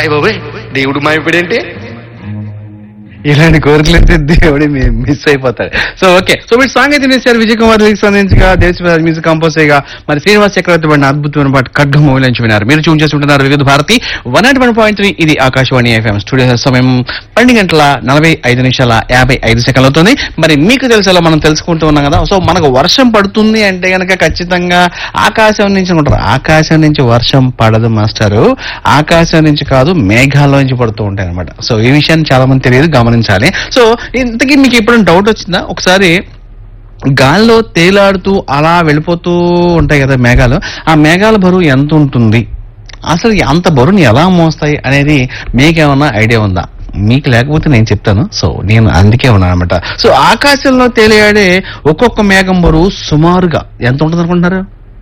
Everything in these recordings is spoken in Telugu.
అయ్య బాబోయ్ దేవుడు మాయపడేంటి ఇలాంటి కోరికలు అయితే దేవుడి మిస్ అయిపోతాడు సో ఓకే సో మీరు సాంగ్ అయితే నేర్చారు విజయ్ కుమార్ లిరిక్స్ అందించగా దేశ మ్యూజిక్ కంపోజ్ గా మరి శ్రీనివాస్ చక్రవర్తి పడిన అద్భుతమైన పాట ఖడ్గ మూవీ నుంచి విన్నారు మీరు చూన్ చేస్తుంటున్నారు Vividh Bharati one not one point three ఇది ఆకాశవాణి ఎఫ్ఎం స్టూడియో సమయం పన్నెండు గంటల నలభై ఐదు నిమిషాల యాభై ఐదు సెకండ్లు అవుతుంది మరి మీకు తెలిసేలా మనం తెలుసుకుంటూ ఉన్నాం కదా సో మనకు వర్షం పడుతుంది అంటే గనక ఖచ్చితంగా ఆకాశం నుంచి అనుకుంటారు ఆకాశం నుంచి వర్షం పడదు మాస్టారు ఆకాశం నుంచి కాదు మేఘాల్లో నుంచి పడుతూ ఉంటాయి అనమాట సో ఈ విషయాన్ని చాలా మంది తెలియదు గమనించాలి సో ఇంతకీ మీకు ఎప్పుడైనా డౌట్ వచ్చిందా ఒకసారి గాల్లో తేలాడుతూ అలా వెళ్ళిపోతూ ఉంటాయి కదా మేఘాలు ఆ మేఘాల బరువు ఎంత ఉంటుంది అసలు అంత బరువుని ఎలా మోస్తాయి అనేది మీకేమన్నా ఐడియా ఉందా మీకు లేకపోతే నేను చెప్తాను సో నేను అందుకే ఉన్నాను అనమాట సో ఆకాశంలో తేలియాడే ఒక్కొక్క మేఘం బరువు సుమారుగా ఎంత ఉంటుంది అనుకుంటున్నారు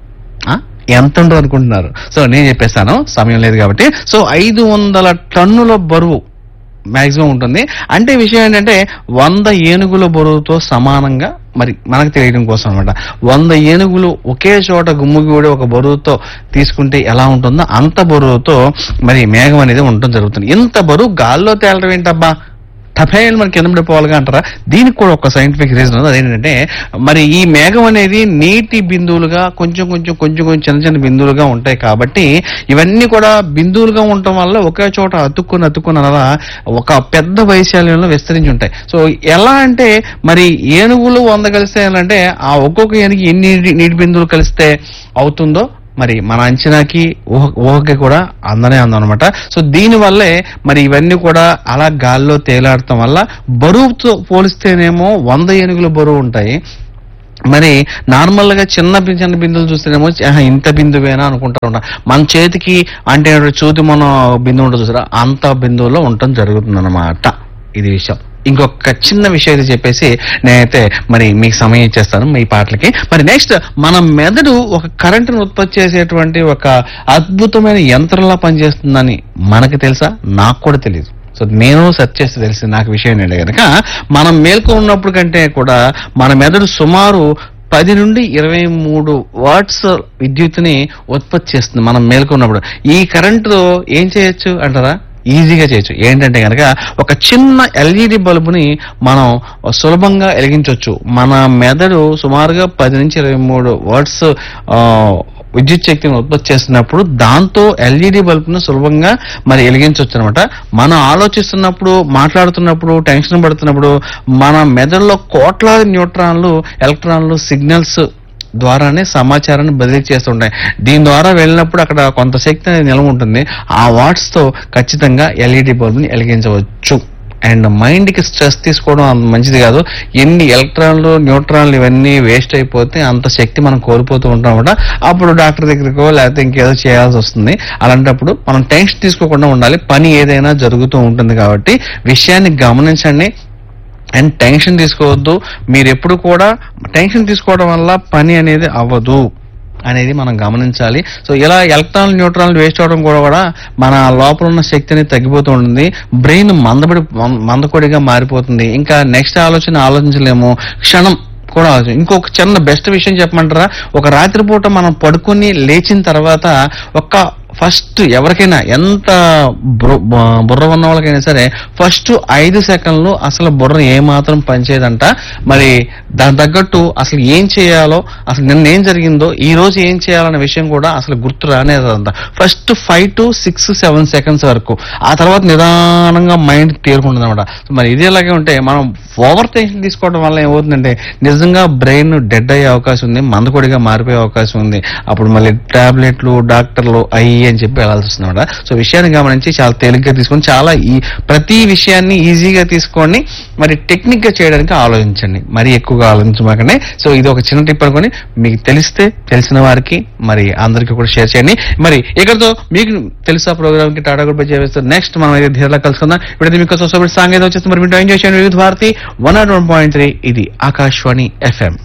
ఆ? ఎంత ఉంటుంది అనుకుంటున్నారు సో నేను చెప్పేస్తాను సమయం లేదు కాబట్టి సో ఐదు వందల టన్నుల బరువు మాక్సిమం ఉంటుంది అంటే విషయం ఏంటంటే వంద ఏనుగుల బరువుతో సమానంగా మరి మనకు తెలియడం కోసం అనమాట వంద ఏనుగులు ఒకే చోట గుమ్ముగూడి ఒక బరువుతో తీసుకుంటే ఎలా ఉంటుందో అంత బరువుతో మరి మేఘం అనేది ఉండటం జరుగుతుంది ఇంత బరువు గాల్లో తేలడం ఏంటబ్బా టఫైల్ మనకి కింద పడిపోవాలిగా అంటారా దీనికి కూడా ఒక సైంటిఫిక్ రీజన్ ఉంది అదేంటంటే మరి ఈ మేఘం అనేది నీటి బిందువులుగా కొంచెం కొంచెం కొంచెం కొంచెం చిన్న చిన్న బిందువులుగా ఉంటాయి కాబట్టి ఇవన్నీ కూడా బిందువులుగా ఉండటం వల్ల ఒకే చోట అతుక్కుని అతుక్కుని అలా ఒక పెద్ద వైశాల్యంలో విస్తరించి ఉంటాయి సో ఎలా అంటే మరి ఏనుగులు వంద కలిస్తే అంటే ఆ ఒక్కొక్క ఏనుగు ఎన్ని నీటి- నీటి బిందువులు కలిస్తే అవుతుందో మరి మన అంచనాకి ఊహ ఊహకి కూడా అందనే అందం అనమాట సో దీని వల్లే మరి ఇవన్నీ కూడా అలా గాల్లో తేలాడటం వల్ల బరువుతో పోలిస్తేనేమో వంద ఏనుగుల బరువు ఉంటాయి మరి నార్మల్ గా చిన్న బి- చిన్న బిందువులు చూస్తేనేమో ఆహా, ఇంత బిందువేనా అనుకుంటా ఉంటాం మన చేతికి అంటే చూతి మనం బిందువు ఉంటుంది చూసారా అంత బిందువులో ఉండటం జరుగుతుంది అనమాట ఇది విషయం ఇంకొక చిన్న విషయం అయితే చెప్పేసి నేనైతే మరి మీకు సమయం ఇచ్చేస్తాను మీ పాటలకి మరి నెక్స్ట్ మన మెదడు ఒక కరెంటును ఉత్పత్తి చేసేటువంటి ఒక అద్భుతమైన యంత్రంలా పనిచేస్తుందని మనకి తెలుసా నాకు కూడా తెలియదు సో నేను సెర్చ్ చేసి తెలిసింది నాకు విషయం ఏంటంటే కనుక మనం మేల్కో ఉన్నప్పుడు కంటే కూడా మన మెదడు సుమారు పది నుండి ఇరవై మూడు వాట్స్ విద్యుత్తుని ఉత్పత్తి చేస్తుంది మనం మేల్కొన్నప్పుడు ఈ కరెంటు ఏం చేయొచ్చు అంటారా ఈజీగా చేయొచ్చు ఏంటంటే కనుక ఒక చిన్న ఎల్ఈడి బల్బుని మనం సులభంగా వెలిగించవచ్చు మన మెదడు సుమారుగా పది నుంచి ఇరవై మూడు వాట్స్ ఆ, విద్యుత్ శక్తిని ఉత్పత్తి చేస్తున్నప్పుడు దాంతో ఎల్ఈడి బల్బును సులభంగా మరి వెలిగించవచ్చు అనమాట మనం ఆలోచిస్తున్నప్పుడు మాట్లాడుతున్నప్పుడు టెన్షన్ పడుతున్నప్పుడు మన మెదడులో కోట్లాది న్యూట్రాన్లు ఎలక్ట్రాన్లు సిగ్నల్స్ ద్వారానే సమాచారాన్ని బదిలీ చేస్తుంటాయి దీని ద్వారా వెళ్ళినప్పుడు అక్కడ కొంత శక్తి అనేది నిల్వ ఉంటుంది ఆ వాట్స్ తో ఖచ్చితంగా ఎల్ఈడి బల్బుని వెలిగించవచ్చు అండ్ మైండ్ కి స్ట్రెస్ తీసుకోవడం అంత మంచిది కాదు ఎన్ని ఎలక్ట్రాన్లు న్యూట్రాన్లు ఇవన్నీ వేస్ట్ అయిపోతే అంత శక్తి మనం కోల్పోతూ ఉంటాం కూడా అప్పుడు డాక్టర్ దగ్గరికో లేకపోతే ఇంకేదో చేయాల్సి వస్తుంది అలాంటప్పుడు మనం టెన్షన్ తీసుకోకుండా ఉండాలి పని ఏదైనా జరుగుతూ ఉంటుంది కాబట్టి విషయాన్ని గమనించండి అండ్ టెన్షన్ తీసుకోవద్దు మీరు ఎప్పుడు కూడా టెన్షన్ తీసుకోవడం వల్ల పని అనేది అవ్వదు అనేది మనం గమనించాలి సో ఇలా ఎలక్ట్రాన్ న్యూట్రాన్ వేస్ట్ అవడం కూడా కూడా మన లోపల ఉన్న శక్తి అనేది తగ్గిపోతూ ఉంటుంది బ్రెయిన్ మందబడి మం- మందకొడిగా మారిపోతుంది ఇంకా నెక్స్ట్ ఆలోచన ఆలోచించలేము క్షణం కూడా ఆలోచన ఇంకొక చిన్న బెస్ట్ విషయం చెప్పమంటారా ఒక రాత్రిపూట మనం పడుకొని లేచిన తర్వాత ఒక్క ఫస్ట్ ఎవరికైనా ఎంత బుర్ర బ- బుర్ర ఉన్న వాళ్ళకైనా సరే ఫస్ట్ ఐదు సెకండ్లు అసలు బుర్ర ఏమాత్రం పనిచేయదంట మరి దాని తగ్గట్టు అసలు ఏం చేయాలో అసలు నిన్న ఏం జరిగిందో ఈ రోజు ఏం చేయాలనే విషయం కూడా అసలు గుర్తు రానేదంట first five to six seven seconds వరకు ఆ తర్వాత నిదానంగా మైండ్ తేరుకుంటుంది అనమాట మరి ఇది ఎలాగే ఉంటే మనం ఓవర్ టెన్షన్ తీసుకోవడం వల్ల ఏమవుతుందంటే నిజంగా బ్రెయిన్ డెడ్ అయ్యే అవకాశం ఉంది మందకొడిగా మారిపోయే అవకాశం ఉంది అప్పుడు మళ్ళీ టాబ్లెట్లు డాక్టర్లు అయ్యి అని చెప్పి వెళ్ళాల్సి వస్తుంది అనమాట సో విషయాన్ని గమనించి చాలా తేలిగ్గా తీసుకొని చాలా ఈ ప్రతి విషయాన్ని ఈజీగా తీసుకొని మరి టెక్నిక్ గా చేయడానికి ఆలోచించండి మరి ఎక్కువగా ఆలోచించమాకండి సో ఇది ఒక చిన్న టిప్ అనుకొని మీకు తెలిస్తే తెలిసిన వారికి మరి అందరికీ కూడా షేర్ చేయండి మరి ఇక్కడతో మీకు తెలుసా ప్రోగ్రామ్ కి టాటా గుడ్ బై చేస్తారు నెక్స్ట్ మనం అయితే ధీరలా కలుసుకుందాం ఇప్పుడైతే మీకు సోసబడి సాంగ్ ఏదో వచ్చేసి మరి మీరు ఎంజాయ్ చేయండి Vividh Bharati one not one point three ఇది ఆకాశవాణి ఎఫ్ఎం